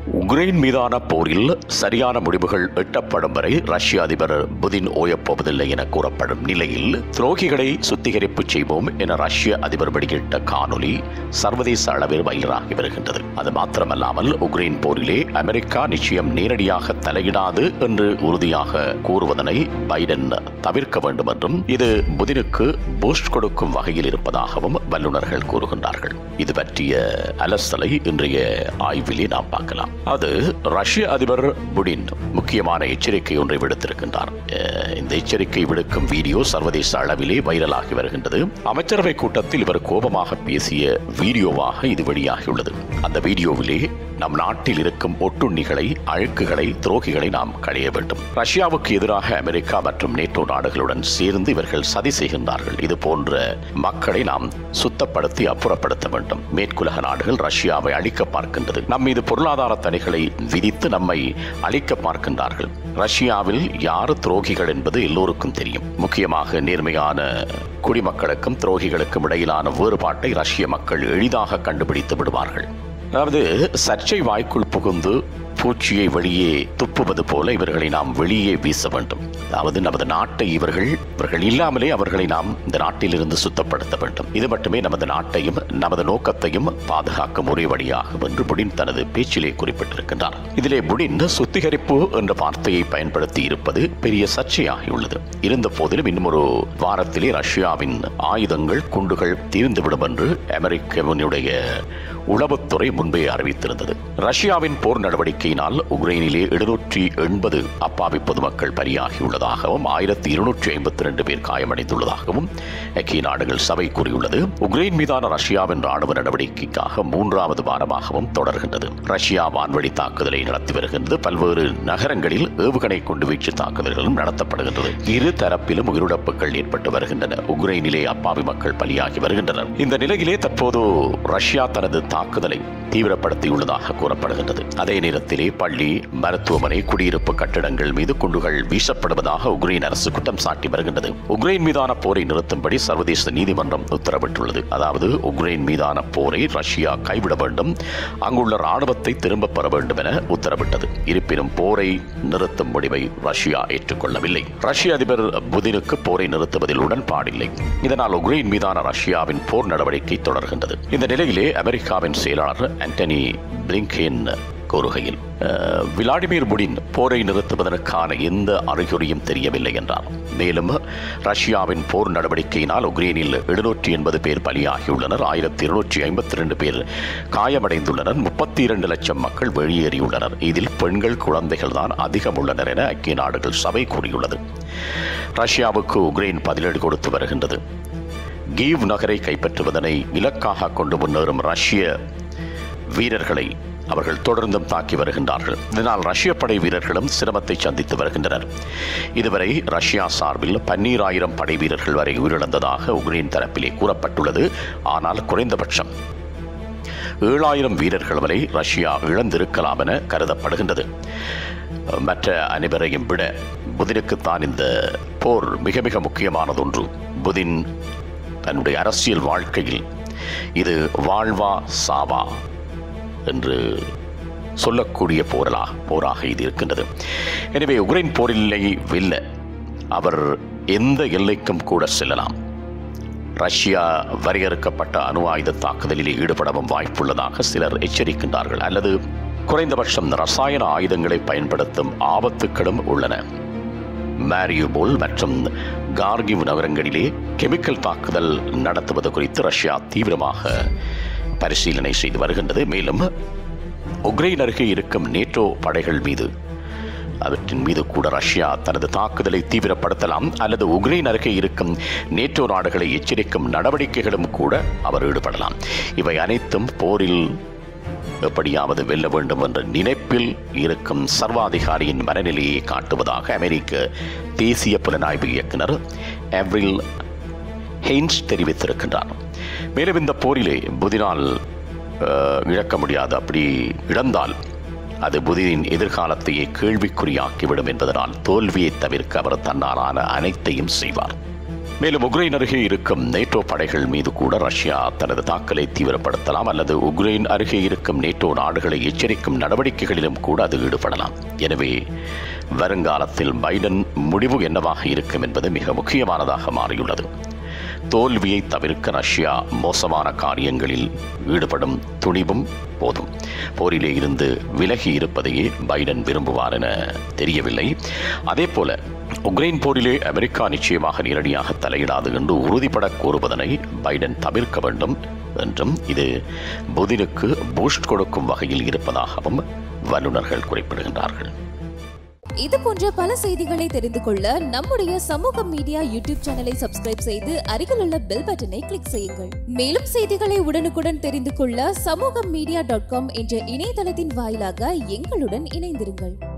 Ukraine மீதான போரில் சரியான முடிவுகள் எட்டப்படும் வரை ரஷ்ய அதிபர் புதின் ஓயப்போவதில்லை என கூறப்படும் நிலையில் துரோகிகளை சுத்திகரிப்பு செய்வோம் என ரஷ்ய அதிபர் வெளியிட்ட காணொலி சர்வதேச அளவில் வைரலாகி வருகின்றது அது மாத்திரமல்லாமல் உக்ரைன் போரிலே அமெரிக்கா நிச்சயம் நேரடியாக தலையிடாது என்று உறுதியாக கூறுவதனை பைடன் தவிர்க்க வேண்டும் என்றும் இது புதினுக்கு பூஸ்ட் கொடுக்கும் வகையில் இருப்பதாகவும் வல்லுநர்கள் கூறுகின்றார்கள் இது பற்றிய அலசலை இன்றைய ஆய்விலே நாம் பார்க்கலாம் அது ரஷ்ய அதிபர் புடின் முக்கியமான எச்சரிக்கை ஒன்றை விடுத்திருக்கின்றார் அஹ், இந்த எச்சரிக்கை விடுக்கும் வீடியோ சர்வதேச அளவிலே வைரலாகி வருகின்றது அமைச்சரவை கூட்டத்தில் இவர் கோபமாக பேசிய வீடியோவாக இது வெளியாகியுள்ளது அந்த வீடியோவிலே நம் நாட்டில் இருக்கும் ஒட்டுண்ணிகளை அழுக்குகளை துரோகிகளை நாம் களைய வேண்டும் ரஷ்யாவுக்கு எதிராக அமெரிக்கா மற்றும் நேட்டோ நாடுகளுடன் சேர்ந்து இவர்கள் சதி செய்கின்றார்கள் இது போன்ற மக்களை நாம் சுத்தப்படுத்தி அப்புறப்படுத்த வேண்டும் மேற்குலக நாடுகள் ரஷ்யாவை அழிக்க பார்க்கின்றது நம் மீது பொருளாதார தடைகளை விதித்து நம்மை அழிக்க பார்க்கின்றார்கள் ரஷ்யாவில் யார் துரோகிகள் என்பது எல்லோருக்கும் தெரியும் முக்கியமாக நேர்மையான குடிமக்களுக்கும் துரோகிகளுக்கும் இடையிலான வேறுபாட்டை ரஷ்ய மக்கள் எளிதாக கண்டுபிடித்து விடுவார்கள் அதாவது சர்ச்சை வாய்க்குள் புகுந்து பூச்சியை வெளியே துப்புவது போல இவர்களை நாம் வெளியே வீச வேண்டும் அதாவது நமது நாட்டை இவர்கள் இவர்கள் இல்லாமலே அவர்களை நாம் இந்த நாட்டிலிருந்து சுத்தப்படுத்த வேண்டும் இது மட்டுமே நமது நாட்டையும் நமது நோக்கத்தையும் பாதுகாக்கும் ஒரே வழியாகும் என்று புடின் தனது பேச்சிலே குறிப்பிட்டிருக்கின்றார் இதிலே புடின் சுத்திகரிப்பு என்ற வார்த்தையை பயன்படுத்தி இருப்பது பெரிய சர்ச்சையாகியுள்ளது இருந்த போதிலும் இன்னும் ஒரு வாரத்திலே ரஷ்யாவின் ஆயுதங்கள் குண்டுகள் தீர்ந்துவிடும் என்று அமெரிக்காவினுடைய உளவுத்துறை முன்பே அறிவித்திருந்தது ரஷ்யாவின் போர் நடவடிக்கையினால் உக்ரைனிலே எழுநூற்றி எண்பது அப்பாவி பொதுமக்கள் பலியாகியுள்ளதாகவும் ஆயிரத்தி இருநூற்றி ஐம்பத்தி ரெண்டு பேர் காயமடைந்துள்ளதாகவும் ஐக்கிய நாடுகள் சபை கூறியுள்ளது உக்ரைன் மீதான ரஷ்யாவின் ராணுவ நடவடிக்கைக்காக மூன்றாவது வாரமாகவும் தொடர்கின்றது ரஷ்யா வான்வழி தாக்குதலை நடத்தி வருகின்றது பல்வேறு நகரங்களில் ஏவுகணை குண்டுவீச்சு தாக்குதல்களும் நடத்தப்படுகின்றது இரு தரப்பிலும் உயிரிழப்புகள் ஏற்பட்டு வருகின்றன உக்ரைனிலே அப்பாவி மக்கள் பலியாகி வருகின்றனர் இந்த நிலையிலே தற்போது ரஷ்யா தனது தாக்குதலை தீவிரப்படுத்தியுள்ளதாக கூறப்படுகின்றது அதே நேரத்திலே பள்ளி மருத்துவமனை குடியிருப்பு கட்டிடங்கள் மீது குண்டுகள் வீசப்படுவதாக உக்ரைன் அரசு குற்றம் சாட்டி வருகின்றது உக்ரைன் மீதான போரை நிறுத்தும்படி சர்வதேச நீதிமன்றம் உத்தரவிட்டுள்ளது அதாவது உக்ரைன் மீதான போரை ரஷ்யா கைவிட வேண்டும் அங்குள்ள ராணுவத்தை திரும்பப் பெற வேண்டும் என உத்தரவிட்டது இருப்பினும் போரை நிறுத்தும் முடிவை ரஷ்யா ஏற்றுக்கொள்ளவில்லை ரஷ்ய அதிபர் புதினுக்கு போரை நிறுத்துவதில் உடன்பாடில்லை இதனால் உக்ரைன் மீதான ரஷ்யாவின் போர் நடவடிக்கை தொடர்கின்றது இந்த நிலையிலே அமெரிக்காவின் செயலாளர் ஆண்டனி பிளிங்கேன் கூறுகையில் "அஹ், விளாடிமிர் புடின் போரை நிறுத்துவதற்கான எந்த அறிகுறியும் தெரியவில்லை என்றார் மேலும் ரஷ்யாவின் போர் நடவடிக்கையினால் உக்ரைனில் எழுநூற்றி எண்பது பேர் பலியாகியுள்ளனர் ஆயிரத்தி இருநூற்றி ஐம்பத்தி ரெண்டு பேர் காயமடைந்துள்ளனர் முப்பத்தி இரண்டு லட்சம் மக்கள் வெளியேறியுள்ளனர் இதில் பெண்கள் குழந்தைகள் தான் அதிகம் உள்ளனர் என ஐக்கிய நாடுகள் சபை கூறியுள்ளது ரஷ்யாவுக்கு உக்ரைன் பதிலடி கொடுத்து வருகின்றது கீவ் நகரை கைப்பற்றுவதனை இலக்காக கொண்டு முன்னேறும் ரஷ்ய வீரர்களை அவர்கள் தொடர்ந்தும் தாக்கி வருகின்றார்கள் இதனால் ரஷ்ய படை வீரர்களும் சிரமத்தை சந்தித்து வருகின்றனர் இதுவரை ரஷ்யா சார்பில் பன்னீராயிரம் படை வீரர்கள் வரை உயிரிழந்ததாக உக்ரைன் தரப்பிலே கூறப்பட்டுள்ளது ஆனால் குறைந்தபட்சம் ஏழாயிரம் வீரர்கள் வரை ரஷ்யா இழந்திருக்கலாம் என கருதப்படுகின்றது மற்ற அனைவரையும் விட புதினுக்குத்தான் இந்த போர் மிக மிக முக்கியமானதொன்று புதின் தன்னுடைய அரசியல் வாழ்க்கையில் இது வாழ்வா சாவா என்று சொல்லக்கூடிய போரலா போராக இது இருக்கின்றது எனவே உக்ரைன் போரில்லை வெல்ல அவர் எந்த எல்லைக்கும் கூட செல்லலாம் ரஷ்யா வரையறுக்கப்பட்ட அணு ஆயுத தாக்குதலில் ஈடுபடவும் வாய்ப்புள்ளதாக சிலர் எச்சரிக்கின்றார்கள் அல்லது குறைந்தபட்சம் ரசாயன ஆயுதங்களை பயன்படுத்தும் ஆபத்துக்களும் உள்ளன மாரியுபோல் மற்றும் கார்கிவ் நகரங்களிலே கெமிக்கல் தாக்குதல் நடத்துவது குறித்து ரஷ்யா தீவிரமாக பரிசீலனை செய்து வருகின்றது மேலும் உக்ரைன் அருகே இருக்கும் நேட்டோ படைகள் மீது அவற்றின் மீது கூட ரஷ்யா தனது தாக்குதலை தீவிரப்படுத்தலாம் அல்லது உக்ரைன் அருகே இருக்கும் நேட்டோ நாடுகளை எச்சரிக்கும் நடவடிக்கைகளும் கூட அவர் ஈடுபடலாம் இவை அனைத்தும் போரில் எப்படியாவது வெல்ல வேண்டும் என்ற நினைப்பில் இருக்கும் சர்வாதிகாரியின் மனநிலையை காட்டுவதாக அமெரிக்க தேசிய புலனாய்வு இயக்குனர் எவ்ரில் ஹெய்ன்ஸ் தெரிவித்திருக்கின்றார் மேலும் இந்த போரிலே புதினால் அஹ், இழக்க முடியாது அப்படி இழந்தால் அது புதினின் எதிர்காலத்தையே கேள்விக்குறியாக்கிவிடும் என்பதனால் தோல்வியை தவிர்க்க அவர் தன்னாலான அனைத்தையும் செய்வார் மேலும் உக்ரைன் அருகே இருக்கும் நேட்டோ படைகள் மீது கூட ரஷ்யா தனது தாக்கலை தீவிரப்படுத்தலாம் அல்லது உக்ரைன் அருகே இருக்கும் நேட்டோ நாடுகளை எச்சரிக்கும் நடவடிக்கைகளிலும் கூட அது ஈடுபடலாம் எனவே வருங்காலத்தில் பைடன் முடிவு என்னவாக இருக்கும் என்பது மிக முக்கியமானதாக மாறியுள்ளது தோல்வியை தவிர்க்க ரஷ்யா மோசமான காரியங்களில் ஈடுபடும் துணிவும் போதும் போரிலே இருந்து விலகி இருப்பதையே பைடன் விரும்புவார் என தெரியவில்லை அதே போல உக்ரைன் போரிலே அமெரிக்கா நிச்சயமாக நேரடியாக தலையிடாது என்று உறுதிபட கூறுவதனை பைடன் தவிர்க்க வேண்டும் என்றும் இது புதினுக்கு பூஸ்ட் கொடுக்கும் வகையில் இருப்பதாகவும் வல்லுநர்கள் குறிப்பிடுகின்றார்கள் இது போன்ற பல செய்திகளை தெரிந்து கொள்ள நம்முடைய சமூக மீடியா யூடியூப் சேனலை சப்ஸ்கிரைப் செய்து அருகிலுள்ள பெல் பட்டனை கிளிக் செய்யுங்கள் மேலும் செய்திகளை உடனுக்குடன் தெரிந்து கொள்ள சமூக மீடியா டாட் காம் என்ற இணையதளத்தின் வாயிலாக எங்களுடன் இணைந்திருங்கள்